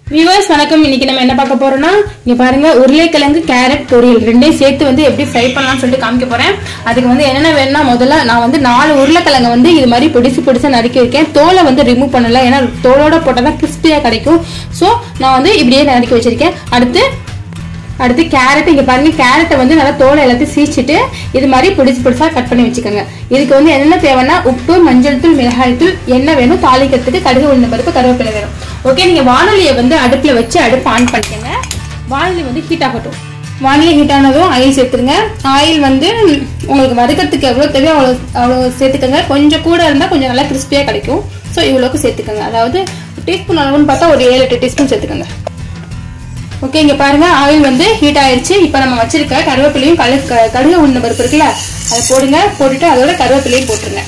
viewers வணக்கம் இன்னைக்கு நம்ம என்ன பார்க்க போறோம்னா இங்க பாருங்க உருளைக்கிழங்கு கேரட் பொரியல் ரெண்டையும் சேர்த்து வந்து எப்படி ஃப்ரை பண்ணலாம்னு சொல்லிட்டு காமிக்க போறேன் அதுக்கு வந்து என்னென்ன வேணும்னா முதல்ல நான் வந்து நாலு உருளைக்கிழங்கு வந்து இது மாதிரி பொடிசு பொடிசா நறுக்கி இருக்கேன் தோலை வந்து ரிமூவ் பண்ணல ஏன்னா தோலோட போட்டால் தான் கிறிஸ்பியா கிடைக்கும் ஸோ நான் வந்து இப்படியே நறுக்கி வச்சிருக்கேன் அடுத்து அடுத்து கேரட் இங்க பாருங்க கேரட்டை வந்து நல்லா தோலை எல்லாத்தையும் சீச்சிட்டு இது மாதிரி பொடிசு பொடிசா கட் பண்ணி வச்சுக்கோங்க இதுக்கு வந்து என்னென்ன தேவைன்னா உப்பு மஞ்சள் தூள் மிளகாய் தூள் எண்ணெய் வேணும் தாளிக்கிறதுக்கு கடுகு உளுந்த பருப்பு கருவேப்பிலை வேணும் ஓகே நீங்க வானொலியை வந்து அடுப்புல வச்சு அடுப்பு ஆன் பண்ணிக்கோங்க வானொலி வந்து ஹீட் ஆகட்டும் வானொலி ஹீட் ஆனதும் ஆயில் சேர்த்துருங்க ஆயில் வந்து உங்களுக்கு வதக்கிறதுக்கு எவ்வளோ தேவையோ அவ்வளோ அவ்வளோ சேர்த்துக்கோங்க கொஞ்சம் கூட இருந்தால் கொஞ்சம் நல்லா கிறிஸ்பியாக கிடைக்கும் ஸோ இவ்வளோக்கு சேர்த்துக்கோங்க அதாவது டீஸ்பூன் அளவுன்னு பார்த்தா ஒரு ஏழு எட்டு டீஸ்பூன் சேர்த்துக்கோங்க ஓகே இங்க பாருங்க ஆயில் வந்து ஹீட் ஆயிருச்சு இப்போ நம்ம வச்சிருக்க கருவேப்பிலையும் கழு க- கடுகு உளுந்த பருப்பு இருக்குல்ல அதை போடுங்க போட்டுட்டு அதோட கருவேப்பிலையும் போட்டுருங்க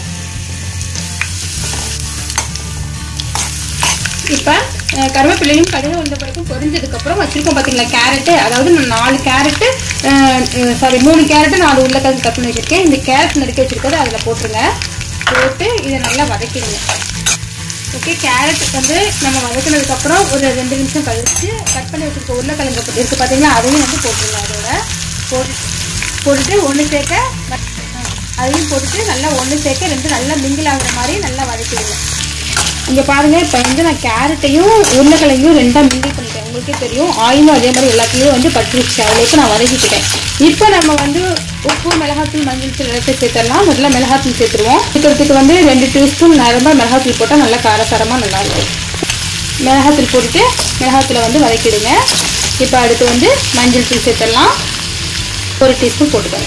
இப்போ அஹ், கருவேப்பிலையும் கடுகு உளுந்த பருப்பும் பொரிஞ்சதுக்கு அப்புறம் வச்சிருக்கோம் பாத்தீங்களா கேரட்டு அதாவது நான் நாலு கேரட்டு சாரி மூணு கேரட்டு நாலு உருளைக்கிழங்கு கட் பண்ணி வச்சிருக்கேன் இந்த கேரட் நறுக்கி வச்சிருக்கிறது அதில் போட்டுருங்க போட்டு இதை நல்லா வதக்கிடுங்க ஓகே கேரட் வந்து நம்ம வதக்குனதுக்கு அப்புறம் ஒரு ரெண்டு நிமிஷம் கழிச்சு கட் பண்ணி வச்சிருக்க உருளைக்கிழங்கு இருக்கு பார்த்தீங்களா அதையும் வந்து போட்டுருங்க அதோட போட்டு போட்டுட்டு ஒன்று சேர்க்க ம- ஆ, அதையும் போட்டுட்டு நல்லா ஒன்று சேர்க்க ரெண்டு நல்லா மிங்கிள் ஆகுற மாதிரி நல்லா வதக்கிடுங்க இங்கே பாருங்க இப்போ வந்து நான் கேரட்டையும் உருளைக்கிழங்கையும் ரெண்டாக மிங்கிள் பண்ணிட்டேன் உங்களுக்கே தெரியும் ஆயிலும் அதே மாதிரி எல்லாத்துலேயும் வந்து பட்டுருச்சு அவ்வளோக்கு நான் வதக்கிக்கிட்டேன் இப்போ நம்ம வந்து உப்பு மிளகாத்தூள் மஞ்சள் தூள் எல்லாத்தையும் சேர்த்துடலாம் முதல்ல மிளகாத்தூள் சேர்த்துருவோம் சேர்க்கறதுக்கு வந்து ரெண்டு டீஸ்பூன் நிரம்ப மிளகாத்தூள் போட்டால் நல்லா காரசாரமாக நல்லா இருக்கும் மிளகாத்தூள் போட்டுட்டு மிளகாத்தூளை வந்து வதக்கிடுங்க இப்போ அடுத்து வந்து மஞ்சள் தூள் சேர்த்துடலாம் ஒரு டீஸ்பூன் போட்டுக்கோங்க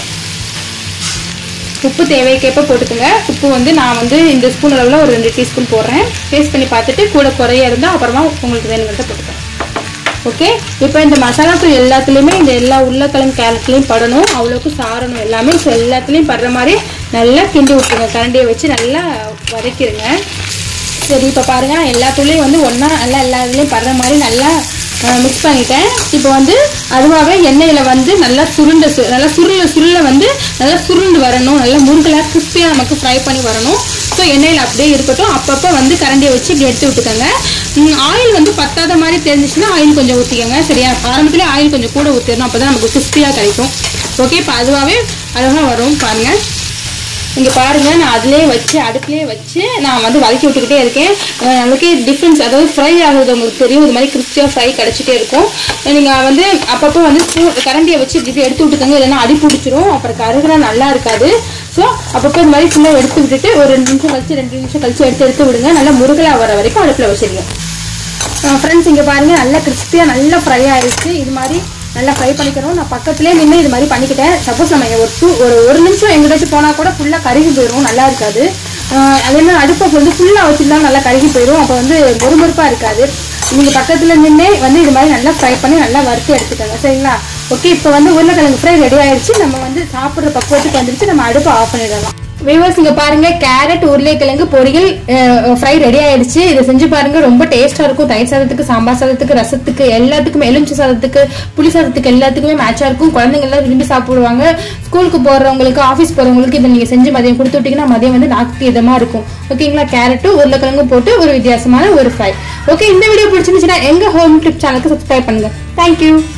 உப்பு தேவைக்கேற்ப போட்டுக்கோங்க உப்பு வந்து நான் வந்து இந்த ஸ்பூன் அளவில் ஒரு ரெண்டு டீஸ்பூன் போடுறேன் டேஸ்ட் பண்ணி பார்த்துட்டு கூட குறைய இருந்தால் அப்புறமா உங்களுக்கு வேணுங்கிறத போட்டுக்கோங்க ஓகே இப்போ இந்த மசாலா தூள் எல்லாத்துலேயுமே இந்த எல்லா உருளைக்கிழங்கு கேரட்லேயும் படணும் அவ்வளோக்கு சாரணும் எல்லாமே ஸோ எல்லாத்துலேயும் படுற மாதிரி நல்லா கிண்டி விட்டுருங்க கரண்டியை வச்சு நல்லா வதக்கிடுங்க சரி இப்போ பாருங்க நான் எல்லா தூளையும் வந்து ஒன்றா நல்லா எல்லா இதுலேயும் படுற மாதிரி நல்லா மிக்ஸ் பண்ணிட்டேன் இப்போ வந்து அதுவாகவே எண்ணெயில் வந்து நல்லா சுருண்ட சு நல்லா சுருள சுருள வந்து நல்லா சுருண்டு வரணும் நல்லா முருகலாக கிறிஸ்பியாக நமக்கு ஃப்ரை பண்ணி வரணும் ஸோ எண்ணெயில் அப்படியே இருக்கட்டும் அப்பப்போ வந்து கரண்டியை வச்சு இப்படி எடுத்து விட்டுக்கோங்க ஆயில் வந்து பத்தாத மாதிரி தெரிஞ்சிச்சுன்னா ஆயில் கொஞ்சம் ஊற்றிக்கோங்க சரியா ஆரம்பத்திலே ஆயில் கொஞ்சம் கூட ஊற்றிடணும் அப்போ தான் நமக்கு கிறிஸ்பியாக கிடைக்கும் ஓகே இப்போ அதுவாகவே அழகாக வரும் பாருங்கள் இங்க பாருங்க நான் அதுலயே வச்சு அடுப்புலயே வச்சு நான் வந்து வதக்கி விட்டுக்கிட்டே இருக்கேன் அஹ் நமக்கே டிஃப்ரென்ஸ் அதாவது ஃப்ரை ஆகுது உங்களுக்கு தெரியும் இது மாதிரி கிறிஸ்பியாக ஃப்ரை கிடைச்சிட்டே இருக்கும் நீங்க வந்து அப்பப்போ வந்து ஸ்பூன் கரண்டியை வச்சு இப்படி எடுத்து விட்டுக்கோங்க இல்லைன்னா அடி பிடிச்சிரும் அப்புறம் கருகுனா நல்லா இருக்காது ஸோ அப்பப்போ இந்த மாதிரி ஃபுல்லாக எடுத்து விட்டுட்டு ஒரு ரெண்டு நிமிஷம் கழிச்சு ரெண்டு நிமிஷம் கழிச்சு எடுத்து எடுத்து விடுங்க நல்லா முருகலா வர வரைக்கும் அடுப்பில் வச்சிருங்க ஃப்ரெண்ட்ஸ் இங்கே பாருங்க நல்லா கிறிஸ்பியாக நல்லா ஃப்ரை ஆயிடுச்சு இது மாதிரி நல்லா ஃப்ரை பண்ணிக்கிறோம் நான் பக்கத்துலேயே நின்று இது மாதிரி பண்ணிக்கிட்டேன் சப்போஸ் நம்ம ஒரு டூ ஒரு ஒரு நிமிஷம் எங்கிட்டாச்சும் போனால் கூட ஃபுல்லாக கருகி போயிடும் நல்லா இருக்காது ஆஹ் அதே மாதிரி அடுப்பை வந்து ஃபுல்லாக வச்சுருந்தா நல்லா கருகி போயிடும் அப்போ வந்து மொறுமொறுப்பாக இருக்காது நீங்கள் பக்கத்தில் நின்று வந்து இது மாதிரி நல்லா ஃப்ரை பண்ணி நல்லா வறுத்து எடுத்துக்கோங்க சரிங்களா ஓகே இப்போ வந்து உருளைக்கிழங்கு ஃப்ரை ரெடி ஆயிடுச்சு நம்ம வந்து சாப்பிட்ற பக்குவத்துக்கு வந்துருச்சு நம்ம அடுப்பை ஆஃப் பண்ணிடலாம் வியூவர்ஸ் இங்க பாருங்க கேரட் உருளைக்கிழங்கு பொரியல் ஃப்ரை ரெடி ஆயிடுச்சு இதை செஞ்சு பாருங்க ரொம்ப டேஸ்டா இருக்கும் தயிர் சாதத்துக்கு சாம்பார் சாதத்துக்கு ரசத்துக்கு எல்லாத்துக்குமே எலுமிச்சை சாதத்துக்கு புளி சாதத்துக்கு எல்லாத்துக்குமே மேட்சா இருக்கும் குழந்தைங்க எல்லாம் விரும்பி சாப்பிடுவாங்க ஸ்கூலுக்கு போறவங்களுக்கு ஆஃபீஸ் போறவங்களுக்கு இதை நீங்க செஞ்சு மதியம் கொடுத்து விட்டீங்கன்னா மதியம் வந்து நாக்கு இதமா இருக்கும் ஓகேங்களா கேரட்டும் உருளைக்கிழங்கும் போட்டு ஒரு வித்தியாசமான ஒரு ஃப்ரை ஓகே இந்த வீடியோ பிடிச்சிருந்துச்சுன்னா எங்க ஹோம் டிப் சேனலுக்கு சப்ஸ்கிரைப் பண்ணுங்க தேங்க்யூ